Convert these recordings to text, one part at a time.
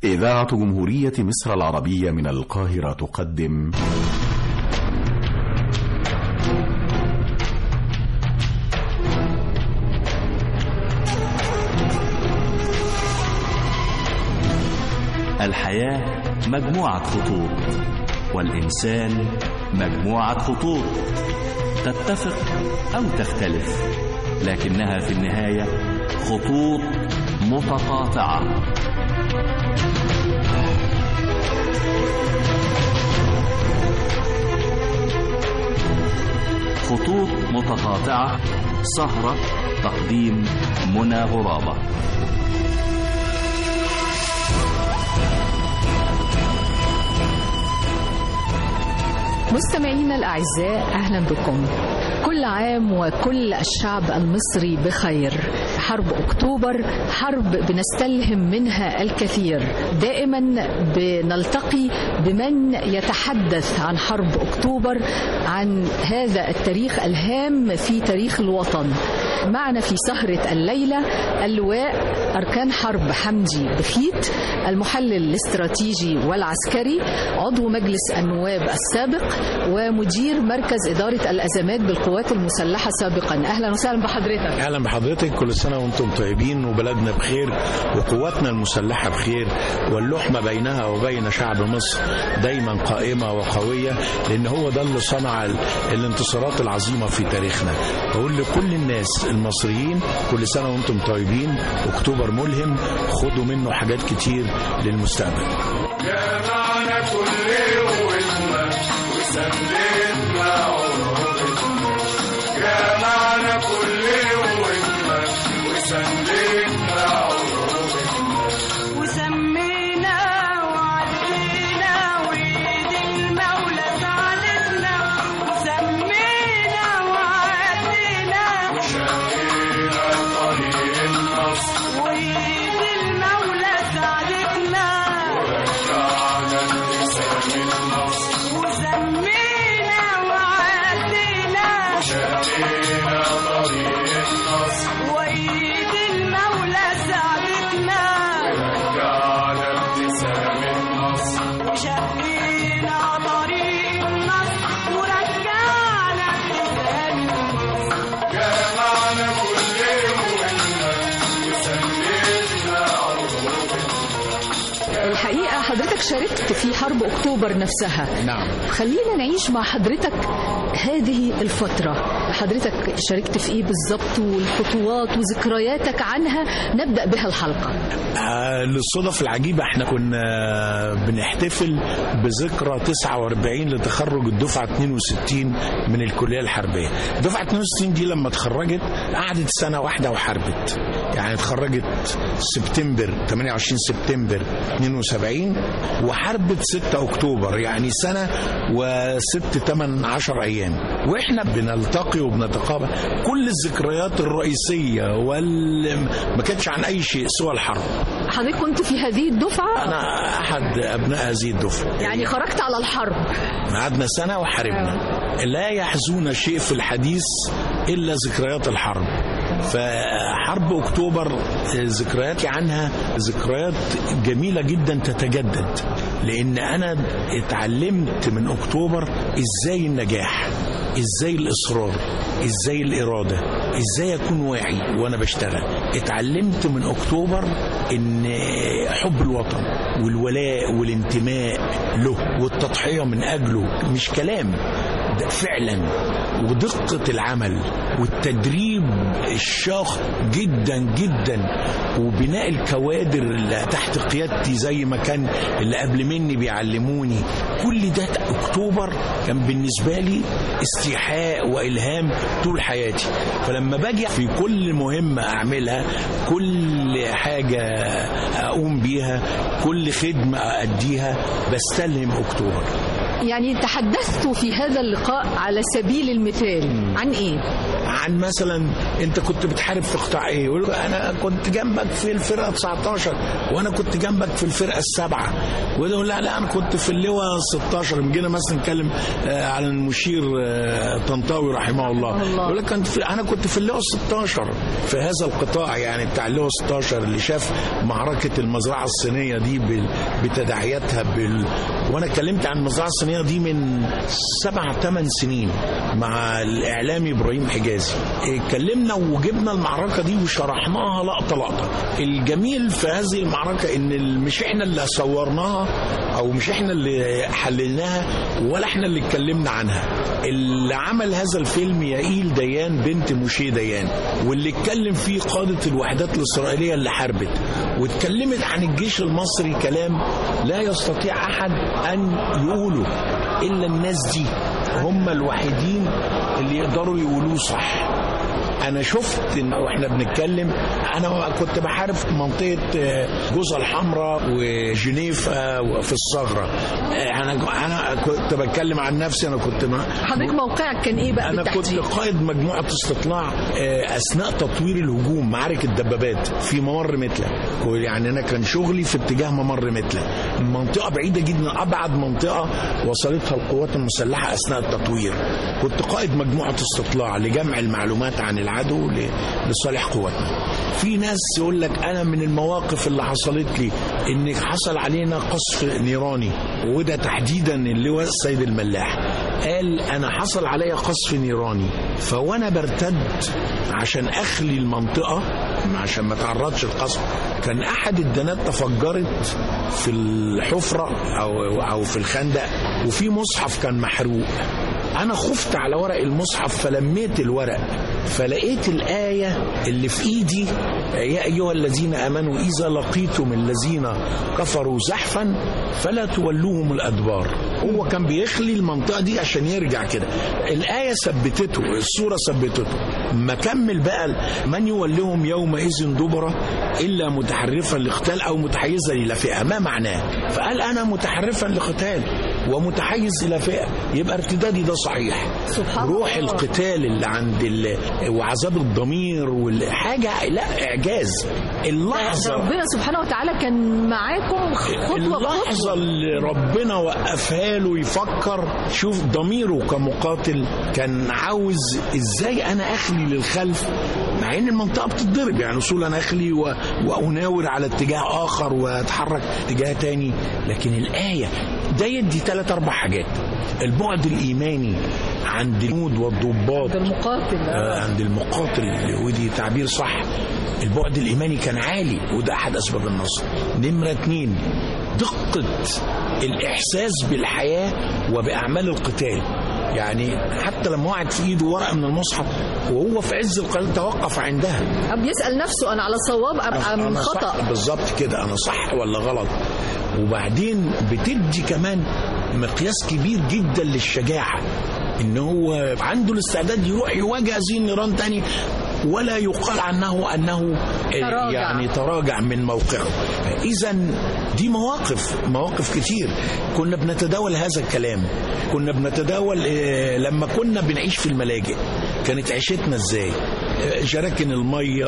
إذاعة جمهورية مصر العربية من القاهرة تقدم الحياة مجموعة خطوط والإنسان مجموعة خطوط تتفق أو تختلف لكنها في النهاية خطوط متقاطعة خطوط متقاطعة سهرة تقديم منى غرابة مستمعينا الأعزاء أهلا بكم كل عام وكل الشعب المصري بخير حرب أكتوبر حرب بنستلهم منها الكثير دائما بنلتقي بمن يتحدث عن حرب أكتوبر عن هذا التاريخ الهام في تاريخ الوطن معنا في سهرة الليلة اللواء أركان حرب حمدي بخيت المحلل الاستراتيجي والعسكري عضو مجلس النواب السابق ومدير مركز إدارة الأزمات بالقوات المسلحة سابقا أهلا وسهلا بحضرتك اهلا بحضرتك كل سنه وانتم طيبين وبلدنا بخير وقواتنا المسلحه بخير واللحمه بينها وبين شعب مصر دايما قائمه وقويه لان هو ده اللي صنع ال- الانتصارات العظيمه في تاريخنا بقول لكل الناس المصريين كل سنه وانتم طيبين اكتوبر ملهم خدوا منه حاجات كتير للمستقبل جمعنا كل قوتنا وسلمنا عروبتنا جمعنا كل قوتنا وسلمنا عروبتنا وسمينا وعدينا وايد المولى ساعدتنا وسمينا وعدينا شقينا طريق النصر وايد المولى ساعدتنا رجعنا ابتسام النصر وسمينا وعدينا شقينا طريق النصر وايد المولى ساعدتنا رجعنا ابتسام النصر وشقينا طريق النصر ورجعنا ابتسام النصر جمعنا كل قوتنا وسلمنا عروبتنا الحقيقة حضرتك شاركت في حرب أكتوبر نفسها نعم خلينا نعيش مع حضرتك هذه الفترة حضرتك شاركت في إيه بالظبط والخطوات وذكرياتك عنها نبدأ بها الحلقة آه، للصدف العجيبة احنا كنا بنحتفل بذكرى 49 لتخرج الدفعة 62 من الكلية الحربية الدفعة 62 دي لما اتخرجت قعدت سنة واحدة وحاربت يعني اتخرجت سبتمبر 28 سبتمبر 72 وحاربت 6 اكتوبر يعني سنة وست 8 10 ايام واحنا بنلتقي وبنتقابل كل الذكريات الرئيسية وال ما كانتش عن اي شيء سوى الحرب حضرتك كنت في هذه الدفعة انا احد ابناء هذه الدفعه يعني خرجت على الحرب قعدنا سنه وحاربنا لا يحزون شيء في الحديث الا ذكريات الحرب فحرب اكتوبر ذكرياتي عنها ذكريات جميله جدا تتجدد لان انا اتعلمت من اكتوبر ازاي النجاح ازاي الاصرار ازاي الاراده ازاي اكون واعي وانا بشتغل اتعلمت من اكتوبر ان حب الوطن والولاء والانتماء له والتضحيه من اجله مش كلام ده فعلا ودقة العمل والتدريب الشاق جدا جدا وبناء الكوادر اللي تحت قيادتي زي ما كان اللي قبل مني بيعلموني كل ده اكتوبر كان بالنسبة لي استيحاء والهام طول حياتي فلما باجي في كل مهمة اعملها كل حاجة اقوم بيها كل خدمة ااديها بستلهم اكتوبر يعني تحدثت في هذا اللقاء على سبيل المثال عن إيه؟ عن مثلا انت كنت بتحارب في قطاع ايه يقول له انا كنت جنبك في الفرقه 19 وانا كنت جنبك في الفرقه السبعه ويقول لا لا انا كنت في اللواء 16 لما جينا مثلا نتكلم آه، على المشير آه، طنطاوي رحمه الله الله. يقول لك كنت في انا كنت في اللواء 16 في هذا القطاع يعني بتاع اللواء 16 اللي شاف معركه المزرعه الصينيه دي بال- بتداعياتها بال... وانا اتكلمت عن المزرعه الصينيه دي من سبع ثمان سنين مع الاعلامي ابراهيم حجازي اتكلمنا وجبنا المعركه دي وشرحناها لقطه لقطه الجميل في هذه المعركه ان ال- مش احنا اللي صورناها او مش احنا اللي حللناها ولا احنا اللي اتكلمنا عنها اللي عمل هذا الفيلم يائيل ديان بنت موشي ديان واللي اتكلم فيه قادة الوحدات الإسرائيلية اللي حاربت واتكلمت عن الجيش المصري كلام لا يستطيع أحد أن يقوله إلا الناس دي هم الوحيدين اللي يقدروا يقولوه صح انا شفت ان واحنا بنتكلم انا كنت بحارب في منطقه آه، جوزة الحمراء وجنيفا وفي الثغره آه، انا انا كنت بتكلم عن نفسي انا كنت ما حضرتك موقعك كان ايه بقى انا كنت بالتحديد قائد مجموعه استطلاع آه، اثناء تطوير الهجوم معارك الدبابات في ممر متله يعني انا كان شغلي في اتجاه ممر متله منطقه بعيده جدا ابعد منطقه وصلتها القوات المسلحه اثناء التطوير كنت قائد مجموعه استطلاع لجمع المعلومات عن العدو ل- لصالح قواتنا في ناس يقول لك انا من المواقف اللي حصلت لي ان حصل علينا قصف نيراني وده تحديدا اللواء السيد الملاح قال انا حصل عليا قصف نيراني فوانا برتد عشان اخلي المنطقه عشان ما تعرضش القصف كان احد الدنات تفجرت في الحفره او او في الخندق وفي مصحف كان محروق انا خفت على ورق المصحف فلميت الورق فلقيت الايه اللي في ايدي يا ايها الذين امنوا اذا لقيتم الذين كفروا زحفا فلا تولوهم الادبار هو كان بيخلي المنطقه دي عشان يرجع كده الايه ثبتته السوره ثبتته ما كمل بقى من يولهم يومئذ دبره الا متحرفا لقتال او متحيزا الى فئه ما معناه فقال انا متحرفا لقتال ومتحيز الى فئه يبقى ارتدادي ده صحيح سبحان روح الله. القتال اللي عند ال... وعذاب الضمير والحاجه لا اعجاز اللحظه ربنا سبحانه وتعالى كان معاكم خطوه اللحظة بخطوه اللي ربنا وقفها له يفكر شوف ضميره كمقاتل كان عاوز ازاي انا اخلي للخلف مع ان المنطقة بتتضرب يعني اصول انا اخلي و... واناور على اتجاه اخر واتحرك اتجاه تاني لكن الآية ده يدي ثلاث اربع حاجات البعد الايماني عند الجنود والضباط ده المقاتل آه، عند المقاتل ودي تعبير صح البعد الإيماني كان عالي وده أحد أسباب النصر نمرة اتنين دقة الإحساس بالحياة وبأعمال القتال يعني حتى لما وقعت في ايده ورقه من المصحف وهو في عز القتال توقف عندها أم يسال نفسه انا على صواب ام ام أنا خطا صح بالظبط كده انا صح ولا غلط وبعدين بتدي كمان مقياس كبير جدا للشجاعه ان هو عنده الاستعداد يروح يواجه هذه النيران تاني ولا يقال عنه انه تراجع. يعني تراجع من موقعه اذا دي مواقف مواقف كتير كنا بنتداول هذا الكلام كنا بنتداول آه، لما كنا بنعيش في الملاجئ كانت عيشتنا ازاي آه، جراكن الميه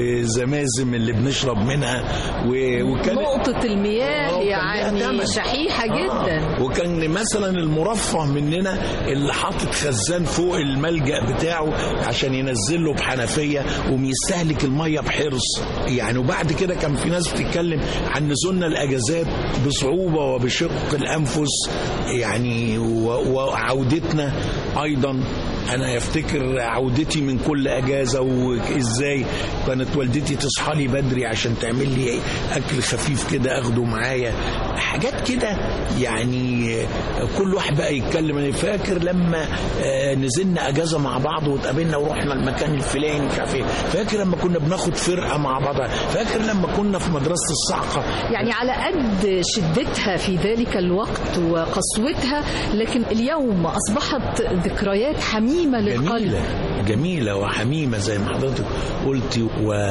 وزمازم اللي بنشرب منها و- وكانت نقطه المياه آه، وكان ليها يعني تمن. شحيحه آه. جدا وكان مثلا المرفه مننا اللي حاطط خزان فوق الملجأ بتاعه عشان ينزل له بحنفية وبيستهلك المية بحرص يعني وبعد كده كان في ناس بتتكلم عن نزولنا الأجازات بصعوبة وبشق الأنفس يعني و- وعودتنا أيضا انا افتكر عودتي من كل اجازه وازاي كانت والدتي تصحى لي بدري عشان تعمل لي اكل خفيف كده اخده معايا حاجات كده يعني كل واحد بقى يتكلم انا فاكر لما آه، نزلنا اجازه مع بعض واتقابلنا ورحنا المكان الفلاني مش عارف ايه فاكر لما كنا بناخد فرقه مع بعض فاكر لما كنا في مدرسه الصعقه يعني على قد شدتها في ذلك الوقت وقسوتها لكن اليوم اصبحت ذكريات حميمه للقلب جميلة جميلة وحميمة زي ما حضرتك قلتي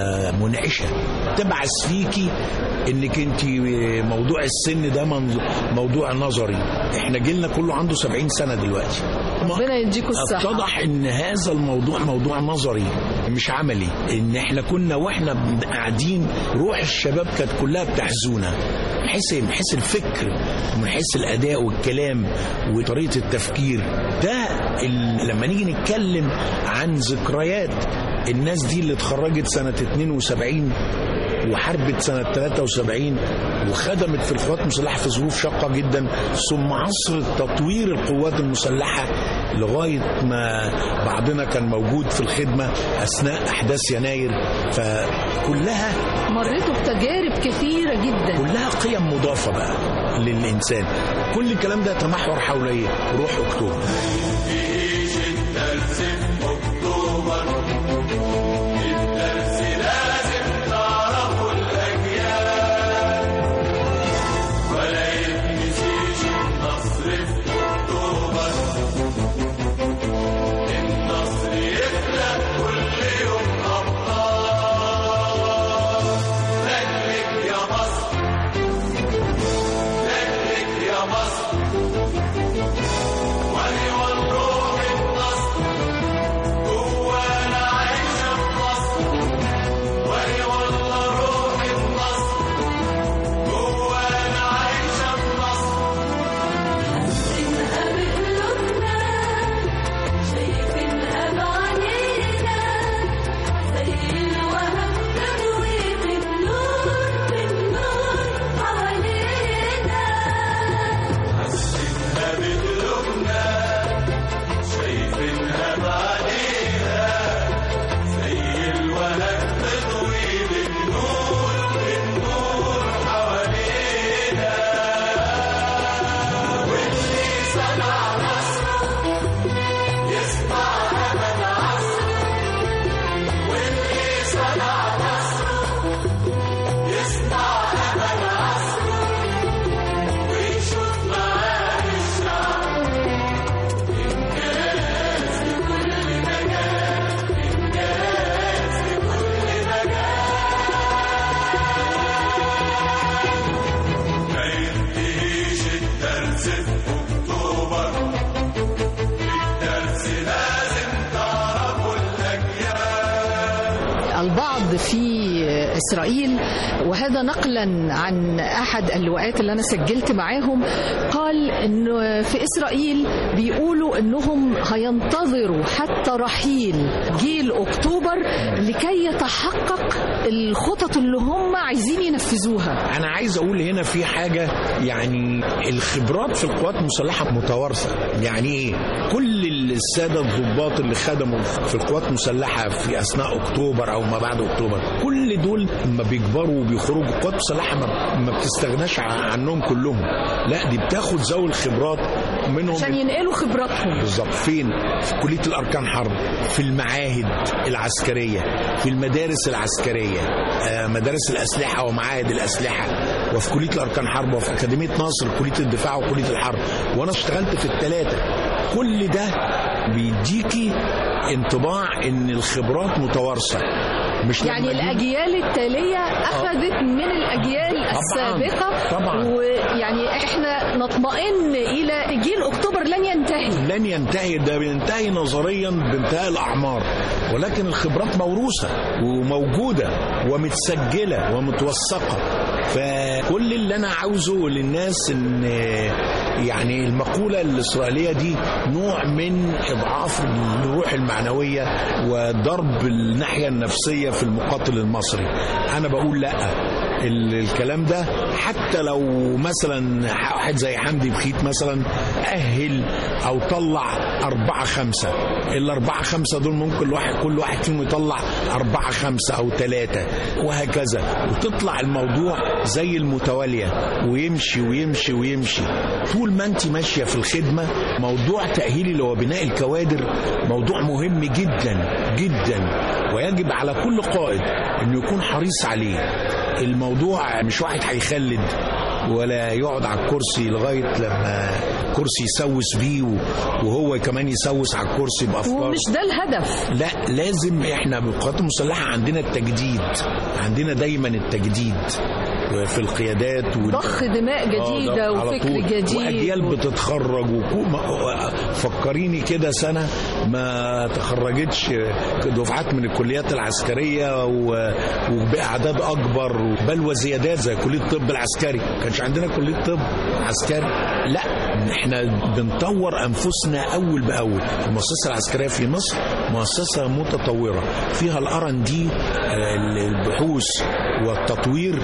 ومنعشة تبعث فيكي انك انت موضوع السن ده من- موضوع نظري احنا جيلنا كله عنده 70 سنة دلوقتي ربنا يديكوا الصحة اتضح ان هذا الموضوع موضوع نظري مش عملي ان احنا كنا واحنا قاعدين روح الشباب كانت كلها بتحزونا من حيث من حيث الفكر ومن حيث الاداء والكلام وطريقه التفكير ده ال- لما نيجي نتكلم عن ذكريات الناس دي اللي اتخرجت سنه 72 وحربت سنة 73 وخدمت في القوات المسلحة في ظروف شاقة جدا ثم عصر تطوير القوات المسلحة لغاية ما بعضنا كان موجود في الخدمة أثناء أحداث يناير فكلها مريتوا بتجارب كثيرة جدا كلها قيم مضافة بقى للإنسان كل الكلام ده تمحور حول إيه؟ روح أكتوبر البعض في إسرائيل وهذا نقلا عن أحد اللواءات اللي أنا سجلت معاهم قال أنه في إسرائيل بيقولوا أنهم هينتظروا حتى رحيل جيل أكتوبر لكي يتحقق الخطط اللي هم عايزين ينفذوها انا عايز اقول هنا في حاجه يعني الخبرات في القوات المسلحه متوارثه يعني ايه كل الساده الضباط اللي خدموا في القوات المسلحه في اثناء اكتوبر او ما بعد اكتوبر كل دول لما بيكبروا وبيخرجوا القوات المسلحه ما, ما بتستغناش ع- عنهم كلهم لا دي بتاخد ذوي الخبرات منهم عشان ينقلوا خبراتهم بالظبط فين في كليه الاركان حرب في المعاهد العسكريه في المدارس العسكريه آه، مدارس الاسلحه ومعاهد الاسلحه وفي كليه الاركان حرب وفي اكاديميه نصر كليه الدفاع وكليه الحرب وانا اشتغلت في الثلاثه كل ده بيديكي انطباع ان الخبرات متوارثه مش يعني لما أجيب- الأجيال التالية أخذت من الأجيال السابقة طبعاً. ويعني إحنا نطمئن إلى جيل أكتوبر لن ينتهي لن ينتهي ده بينتهي نظريا بانتهاء الاعمار ولكن الخبرات موروثه وموجوده ومتسجله ومتوثقه فكل اللي انا عاوزه للناس ان يعني المقوله الاسرائيليه دي نوع من اضعاف الروح المعنويه وضرب الناحيه النفسيه في المقاتل المصري انا بقول لا ال- الكلام ده حتى لو مثلا واحد زي حمدي بخيت مثلا أهل أو طلع أربعة خمسة الأربعة خمسة دول ممكن واحد كل واحد فيهم يطلع أربعة خمسة أو ثلاثة وهكذا وتطلع الموضوع زي المتوالية ويمشي ويمشي ويمشي طول ما أنت ماشية في الخدمة موضوع تأهيلي اللي هو بناء الكوادر موضوع مهم جدا جدا ويجب على كل قائد انه يكون حريص عليه الموضوع مش واحد هيخلد ولا يقعد على الكرسي لغايه لما كرسي يسوس بيه وهو كمان يسوس على الكرسي بافكاره ومش ده الهدف لا لازم احنا بالقوات المسلحه عندنا التجديد عندنا دايما التجديد في القيادات وال- ضخ دماء جديدة آه، ده على وفكر طول. جديد واجيال بتتخرج وكو- ما- فكريني كده سنه ما تخرجتش دفعات من الكليات العسكريه و- وباعداد اكبر بل وزيادات زي كليه الطب العسكري كانش عندنا كليه طب عسكري لا احنا بنطور انفسنا اول باول المؤسسه العسكريه في مصر مؤسسه متطوره فيها الار ان دي البحوث والتطوير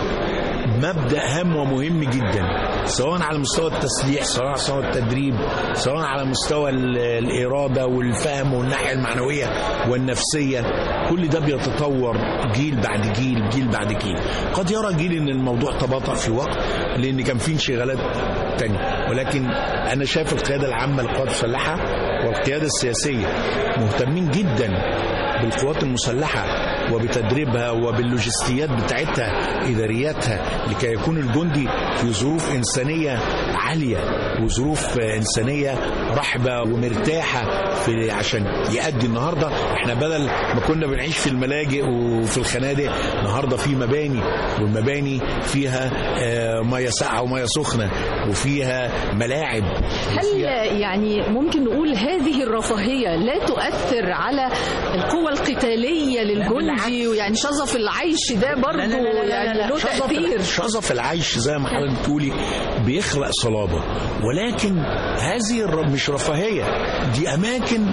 مبدا هام ومهم جدا سواء على مستوى التسليح سواء على مستوى التدريب سواء على مستوى ال- الاراده والفهم والناحيه المعنويه والنفسيه كل ده بيتطور جيل بعد جيل جيل بعد جيل قد يرى جيل ان الموضوع تباطأ في وقت لان كان في انشغالات تانية ولكن انا شايف القياده العامه للقوات المسلحه والقياده السياسيه مهتمين جدا بالقوات المسلحة وبتدريبها وباللوجستيات بتاعتها إدارياتها لكي يكون الجندي في ظروف إنسانية عالية وظروف إنسانية رحبة ومرتاحة في عشان يأدي النهاردة احنا بدل ما كنا بنعيش في الملاجئ وفي الخنادق النهاردة في مباني والمباني فيها آه، مياه ساقعة ومياه سخنة وفيها ملاعب هل يعني ممكن نقول هذه الرفاهية لا تؤثر على القوة القتالية للجندي ويعني شظف العيش ده برضه يعني له شظف تأثير شظف العيش زي ما حضرتك بتقولي بيخلق صلابه ولكن هذه الر- مش رفاهيه دي اماكن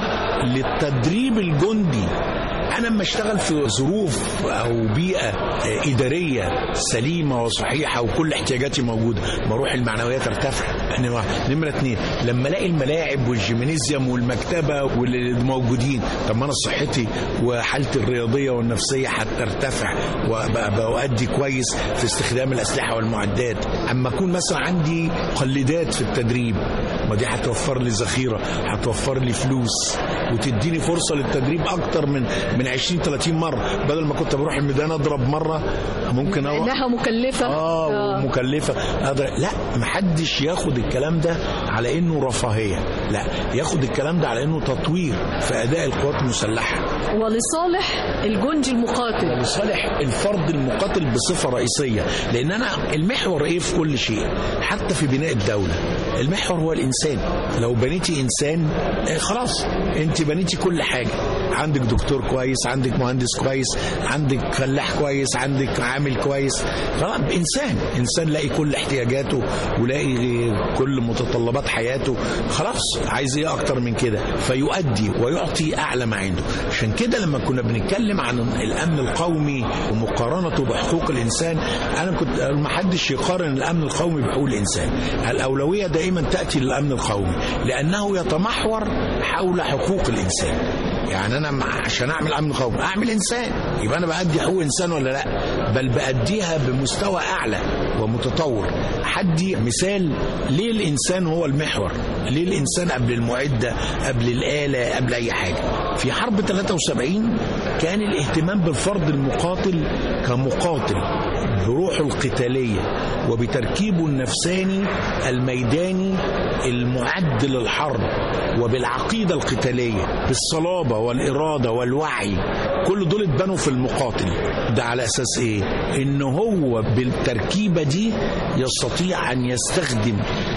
للتدريب الجندي انا لما اشتغل في ظروف او بيئه آه، اداريه سليمه وصحيحه وكل احتياجاتي موجوده بروح المعنويات ترتفع إنما- نمره اتنين لما الاقي الملاعب والجيمنيزيوم والمكتبه واللي موجودين طب ما انا صحتي وحالتي الرياضيه والنفسيه هترتفع وبأدي كويس في استخدام الاسلحه والمعدات اما اكون مثلا عندي قليدات في التدريب ما دي هتوفر لي ذخيره هتوفر لي فلوس وتديني فرصه للتدريب اكتر من من 20 30 مره بدل ما كنت بروح الميدان اضرب مره ممكن اروح انها مكلفة اه ومكلفه أقدر لا محدش ياخد الكلام ده على انه رفاهيه لا ياخد الكلام ده على انه تطوير في اداء القوات المسلحه ولصالح الجندي المقاتل لصالح الفرد المقاتل بصفه رئيسيه لان انا المحور ايه في كل شيء حتى في بناء الدوله المحور هو الانسان لو بنيتي انسان آه، خلاص انت بنيتي كل حاجه عندك دكتور كويس عندك مهندس كويس عندك فلاح كويس عندك عامل كويس خلاص انسان انسان لاقي كل احتياجاته ولاقي كل متطلبات حياته خلاص عايز ايه اكتر من كده فيؤدي ويعطي اعلى ما عنده عشان كده لما كنا بنتكلم عن الامن القومي ومقارنته بحقوق الانسان انا كنت ما حدش يقارن الامن القومي بحقوق الانسان الاولويه دائما تاتي للامن القومي لانه يتمحور حول حقوق الانسان يعني انا مع- عشان اعمل امن قومي اعمل انسان يبقى انا بادي حقوق انسان ولا لا بل باديها بمستوى اعلى ومتطور حدي مثال ليه الانسان هو المحور ليه الانسان قبل المعده قبل الاله قبل اي حاجه في حرب 73 كان الاهتمام بالفرد المقاتل كمقاتل بروحه القتاليه وبتركيبه النفساني الميداني المعد للحرب وبالعقيده القتاليه بالصلابه والاراده والوعي كل دول اتبنوا في المقاتل ده على اساس ايه ان هو بالتركيبه دي يستطيع ان يستخدم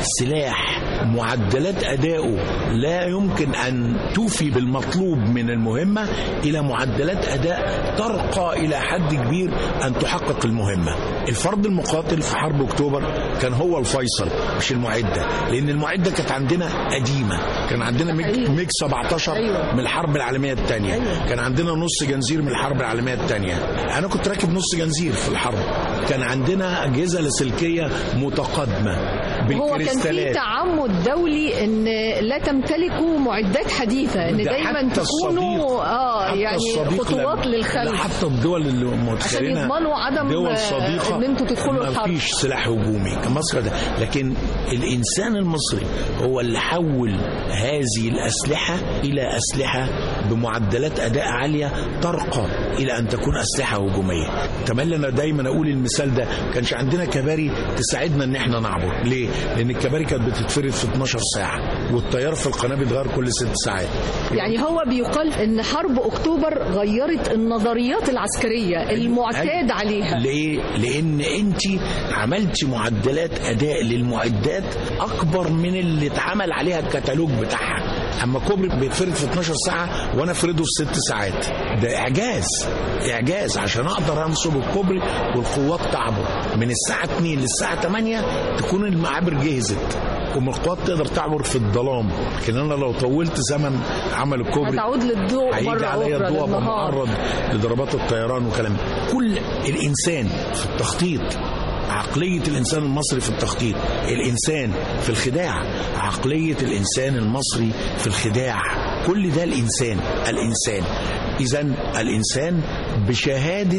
سلاح معدلات ادائه لا يمكن ان توفي بالمطلوب من المهمه الى معدلات اداء ترقى الى حد كبير ان تحقق المهمه الفرد المقاتل في حرب اكتوبر كان هو الفيصل مش المعده لان المعده كانت عندنا قديمه كان عندنا ميج, ميج 17 أيوة. من الحرب العالميه الثانيه أيوة. كان عندنا نص جنزير من الحرب العالميه الثانيه انا كنت راكب نص جنزير في الحرب كان عندنا اجهزه لاسلكيه متقدمه هو كان في بالكريستالات تعمد دولي ان لا تمتلكوا معدات حديثه ان ده دايما حتى تكونوا الصديق- اه حتى يعني الصديق خطوات لما- لا، للخلف حتى الدول اللي متخيلينها يضمنوا عدم، دول آه، صديقة إن أنتوا تدخلوا ما الحرب. فيش سلاح هجومي مصر ده لكن الإنسان المصري هو اللي حول هذه الأسلحة إلى أسلحة بمعدلات اداء عاليه ترقى الى ان تكون اسلحه هجوميه تملي انا دايما اقول المثال ده كانش عندنا كباري تساعدنا ان احنا نعبر ليه لان الكباري كانت بتتفرد في 12 ساعه والتيار في القناه بيتغير كل ست ساعات يعني هو بيقال ان حرب اكتوبر غيرت النظريات العسكريه المعتاد عليها ليه؟ لأن أنت عملتي معدلات أداء للمعدات أكبر من اللي اتعمل عليها الكتالوج بتاعها. أما كوبري بيتفرد في 12 ساعة وأنا أفرده في ست ساعات. ده إعجاز إعجاز عشان أقدر أنصب الكوبري والقوات تعبر من الساعة 2 للساعة 8 تكون المعابر جهزت. ومن القوات تقدر تعبر في الظلام لكن انا لو طولت زمن عمل الكوبري هتعود للضوء هيجي مرة عليا أخرى الضوء ابقى للنهار. معرض لضربات الطيران وكلام كل الانسان في التخطيط عقلية الإنسان المصري في التخطيط الإنسان في الخداع عقلية الإنسان المصري في الخداع كل ده الإنسان الإنسان إذا الإنسان بشهادة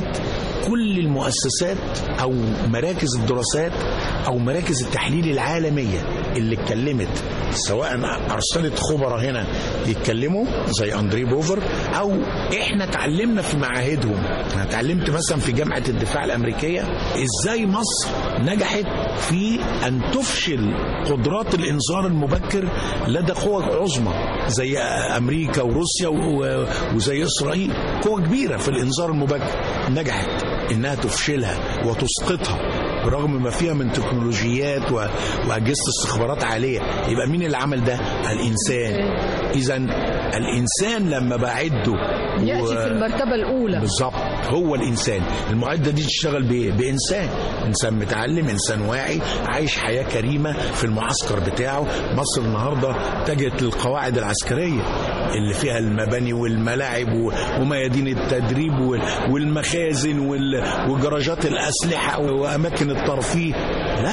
كل المؤسسات أو مراكز الدراسات أو مراكز التحليل العالمية اللي اتكلمت سواء أرسلت خبراء هنا يتكلموا زي أندري بوفر أو إحنا اتعلمنا في معاهدهم أنا اتعلمت مثلا في جامعة الدفاع الأمريكية إزاي مصر نجحت في أن تفشل قدرات الإنذار المبكر لدى قوى عظمى زي أمريكا وروسيا و- وزي إسرائيل قوة كبيرة في الإنذار المبكر نجحت إنها تفشلها وتسقطها برغم ما فيها من تكنولوجيات و... واجهزه استخبارات عاليه يبقى مين اللي عمل ده الانسان اذا الانسان لما بعده ياتي في المرتبه الاولى بالظبط هو الانسان المعده دي تشتغل بايه بانسان انسان متعلم انسان واعي عايش حياه كريمه في المعسكر بتاعه مصر النهارده اتجهت للقواعد العسكريه اللي فيها المباني والملاعب و- وميادين التدريب وال- والمخازن وال- وجراجات الاسلحه واماكن الترفيه لا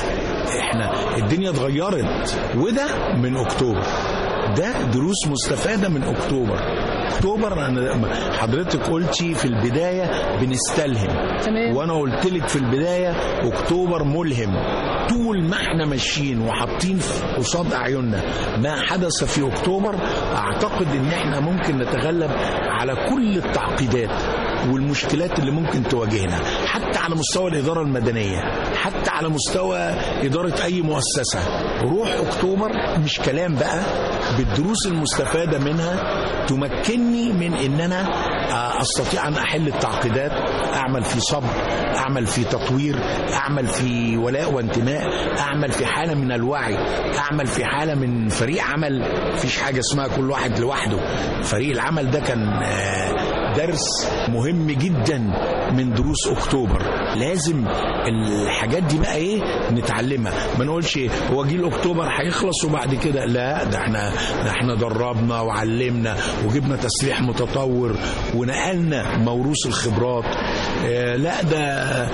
احنا الدنيا اتغيرت وده من اكتوبر ده دروس مستفاده من اكتوبر اكتوبر انا حضرتك قلتي في البدايه بنستلهم تمام. وانا قلت لك في البدايه اكتوبر ملهم طول ما احنا ماشيين وحاطين في- قصاد اعيننا ما حدث في اكتوبر اعتقد ان احنا ممكن نتغلب على كل التعقيدات والمشكلات اللي ممكن تواجهنا حتى على مستوى الإدارة المدنية حتى على مستوى إدارة أي مؤسسة روح أكتوبر مش كلام بقى بالدروس المستفادة منها تمكنني من ان انا آه، استطيع ان احل التعقيدات اعمل في صبر اعمل في تطوير اعمل في ولاء وانتماء اعمل في حاله من الوعي اعمل في حاله من فريق عمل مفيش حاجه اسمها كل واحد لوحده فريق العمل ده كان آه، درس مهم جدا من دروس اكتوبر لازم الحاجات دي بقى ايه نتعلمها ما نقولش إيه، هو جيل اكتوبر هيخلص وبعد كده لا ده احنا ده احنا دربنا وعلمنا وجبنا تسليح متطور ونقلنا موروث الخبرات اه لا ده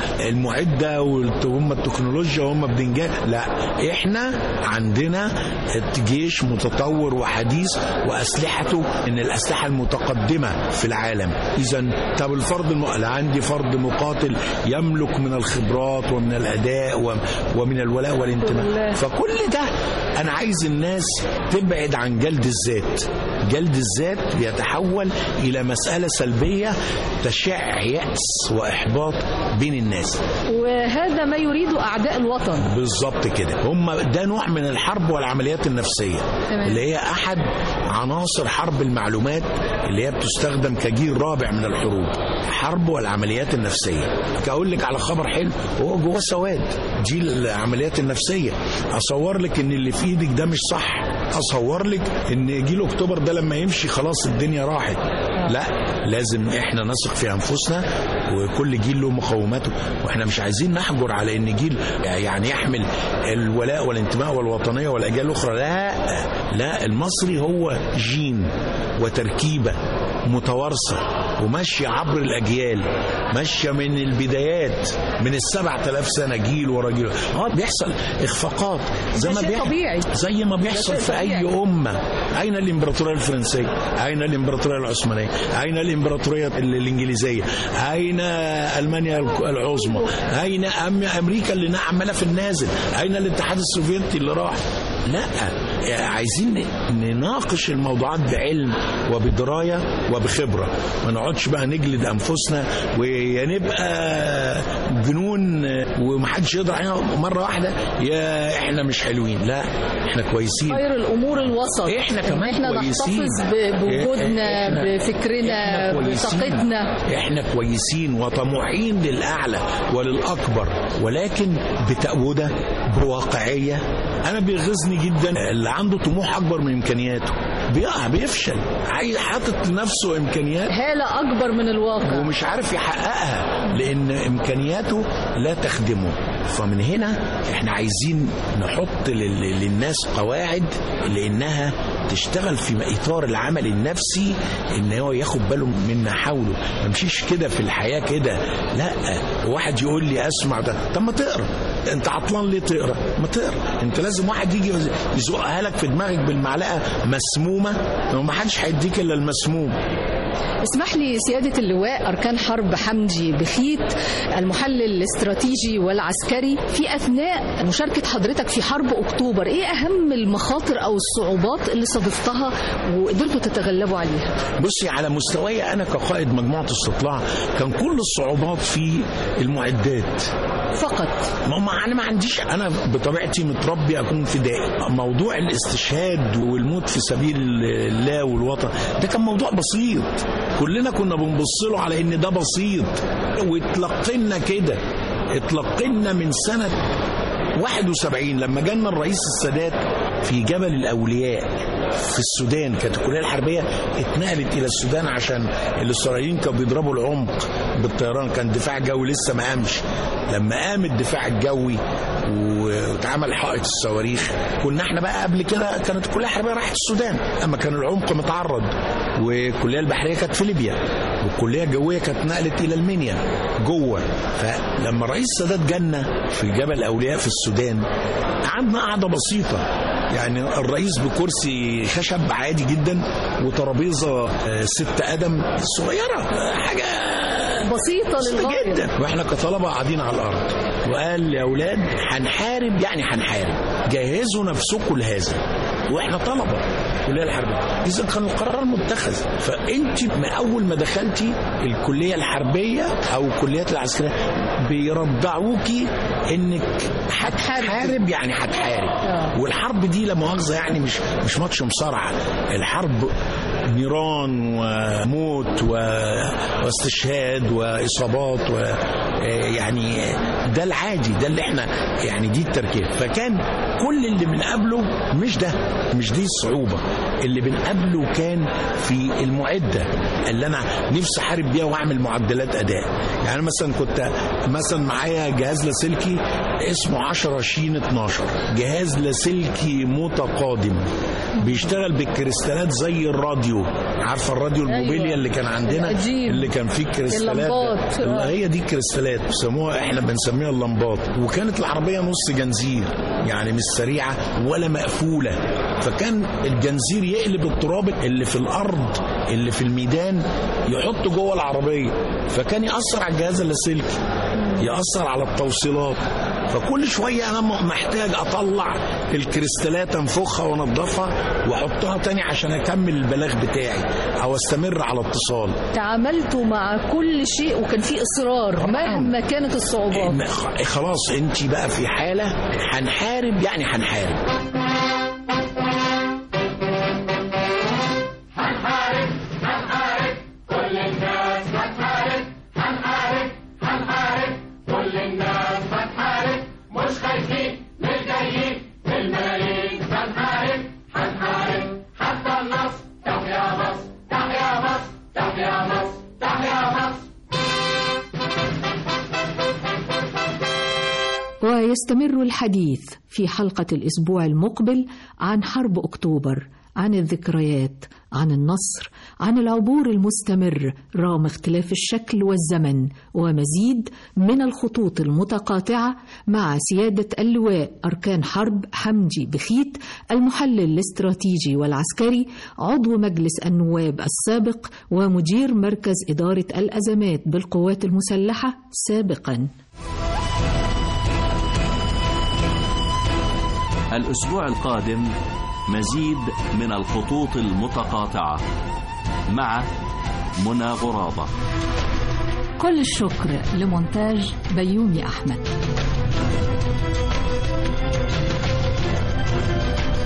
المعده وهم التكنولوجيا وهم بدنجان لا احنا عندنا جيش متطور وحديث واسلحته من الاسلحه المتقدمه في العالم اذا طب الفرد الم... لا عندي فرد مقاتل يملك من الخبرات ومن الاداء و... ومن الولاء والانتماء فكل ده انا عايز الناس تبعد عن جلد الذات جلد الذات بيتحول الى مساله سلبيه تشع ياس واحباط بين الناس وهذا ما يريده أعداء الوطن بالظبط كده هم ده نوع من الحرب والعمليات النفسيه تمام. اللي هي احد عناصر حرب المعلومات اللي هي بتستخدم كجيل رابع من الحروب حرب والعمليات النفسيه اقول لك على خبر حلو هو جوه سواد دي العمليات النفسيه اصور لك ان اللي في ايدك ده مش صح اصور لك ان جيل اكتوبر ده لما يمشي خلاص الدنيا راحت لا لازم احنا نثق في انفسنا وكل جيل له مقوماته واحنا مش عايزين نحجر على ان جيل يعني يحمل الولاء والانتماء والوطنيه والاجيال الاخرى لا لا المصري هو جين وتركيبه متوارثه وماشيه عبر الاجيال ماشيه من البدايات من السبع تلاف سنه جيل ورا جيل اه بيحصل اخفاقات زي ما شيء بيحصل طبيعي. زي ما بيحصل شيء في اي طبيعي. أمة أين الإمبراطورية الفرنسية أين الإمبراطورية العثمانية أين الإمبراطورية ال- الإنجليزية أين ألمانيا الك- العظمى أين أم- أمريكا اللي عمالة في النازل أين الاتحاد السوفيتي اللي راح لا عايزين نناقش الموضوعات بعلم وبدرايه وبخبره ما نقعدش بقى نجلد انفسنا ويا نبقى جنون ومحدش يقدر علينا مره واحده يا احنا مش حلوين لا احنا كويسين خير الامور الوسط إحنا كمان احنا كويسين. نحتفظ ب- بوجودنا إحنا- بفكرنا إحنا كويسين. بطاقتنا احنا كويسين وطموحين للاعلى وللاكبر ولكن بتأوده بواقعيه انا بيغيظني جدا اللي عنده طموح اكبر من امكانياته بيقع بيفشل عايز حاطط لنفسه امكانيات هالة اكبر من الواقع ومش عارف يحققها لان امكانياته لا تخدمه فمن هنا احنا عايزين نحط لل- للناس قواعد لانها تشتغل في اطار العمل النفسي ان هو ياخد باله مما حوله ما يمشيش كده في الحياه كده لا واحد يقول لي اسمع ده طب ما تقرا انت عطلان ليه تقرا ما تقرا انت لازم واحد يجي يزقها لك في دماغك بالمعلقه مسمومه وما حدش هيديك الا المسموم اسمح لي سيادة اللواء أركان حرب حمدي بخيت المحلل الاستراتيجي والعسكري في أثناء مشاركة حضرتك في حرب أكتوبر إيه أهم المخاطر أو الصعوبات اللي صادفتها وقدرتوا تتغلبوا عليها بصي على مستواي انا كقائد مجموعه استطلاع كان كل الصعوبات في المعدات فقط ما ما انا ما عنديش انا بطبيعتي متربي اكون فدائي موضوع الاستشهاد والموت في سبيل الله والوطن ده كان موضوع بسيط كلنا كنا بنبص له على ان ده بسيط واتلقنا كده اتلقنا من سنه 71 لما جانا الرئيس السادات في جبل الاولياء في السودان كانت الكليه الحربيه اتنقلت الى السودان عشان الاسرائيليين كانوا بيضربوا العمق بالطيران كان دفاع جوي لسه ما قامش لما قام الدفاع الجوي واتعمل حائط الصواريخ كنا احنا بقى قبل كده كانت الكليه الحربيه راحت السودان اما كان العمق متعرض والكليه البحريه كانت في ليبيا والكليه الجويه كانت نقلت الى المنيا جوه فلما رئيس السادات جالنا في جبل الاولياء في السودان قعدنا قعده بسيطه يعني الرئيس بكرسي خشب عادي جدا وترابيزه آه، ست قدم صغيره آه، حاجه بسيطة بسيطة للغاية جدا واحنا كطلبه قاعدين على الارض وقال يا اولاد هنحارب يعني هنحارب جهزوا نفسكم لهذا واحنا طلبه الكليه الحربيه اذا كان القرار متخذ فانت من اول ما دخلتي الكليه الحربيه او الكليات العسكريه بيرضعوكي انك هتحارب يعني هتحارب آه. والحرب دي لا مؤاخذه يعني مش مش ماتش مصارعه الحرب نيران وموت و... واستشهاد واصابات و... يعني ده العادي ده اللي احنا يعني دي التركيب فكان كل اللي بنقابله مش ده مش دي الصعوبه اللي بنقابله كان في المعده اللي انا نفسي احارب بيها واعمل معدلات اداء يعني مثلا كنت مثلا معايا جهاز لاسلكي اسمه 10 شين 12 جهاز لاسلكي متقادم بيشتغل بالكريستالات زي الراديو عارفه الراديو الموبيليا أيوة. اللي كان عندنا القديم. اللي كان فيه كريستالات اللمبات. ده. هي دي الكريستالات بيسموها احنا بنسميها اللمبات وكانت العربيه نص جنزير يعني مش سريعه ولا مقفوله فكان الجنزير يقلب التراب اللي في الارض اللي في الميدان يحطه جوه العربيه فكان ياثر على الجهاز اللاسلكي ياثر على التوصيلات فكل شويه انا م- محتاج اطلع الكريستالات انفخها وانضفها واحطها تاني عشان اكمل البلاغ بتاعي او استمر على اتصال تعاملتوا مع كل شيء وكان في إصرار مهما كانت الصعوبات ما- خ- خلاص انت بقى في حاله هنحارب يعني هنحارب كل الناس هتحارب هنحارب هنحارب كل الناس هتحارب مش خايفين مش جايين بالملايين هنحارب هنحارب حتى النصر تحيا مصر تحيا مصر تحيا مصر تحيا مصر ويستمر الحديث في حلقة الأسبوع المقبل عن حرب أكتوبر عن الذكريات عن النصر عن العبور المستمر رغم اختلاف الشكل والزمن ومزيد من الخطوط المتقاطعة مع سيادة اللواء أركان حرب حمدي بخيت المحلل الاستراتيجي والعسكري عضو مجلس النواب السابق ومدير مركز إدارة الأزمات بالقوات المسلحة سابقاً الأسبوع القادم مزيد من الخطوط المتقاطعة مع منى غرابة كل الشكر لمونتاج بيومي أحمد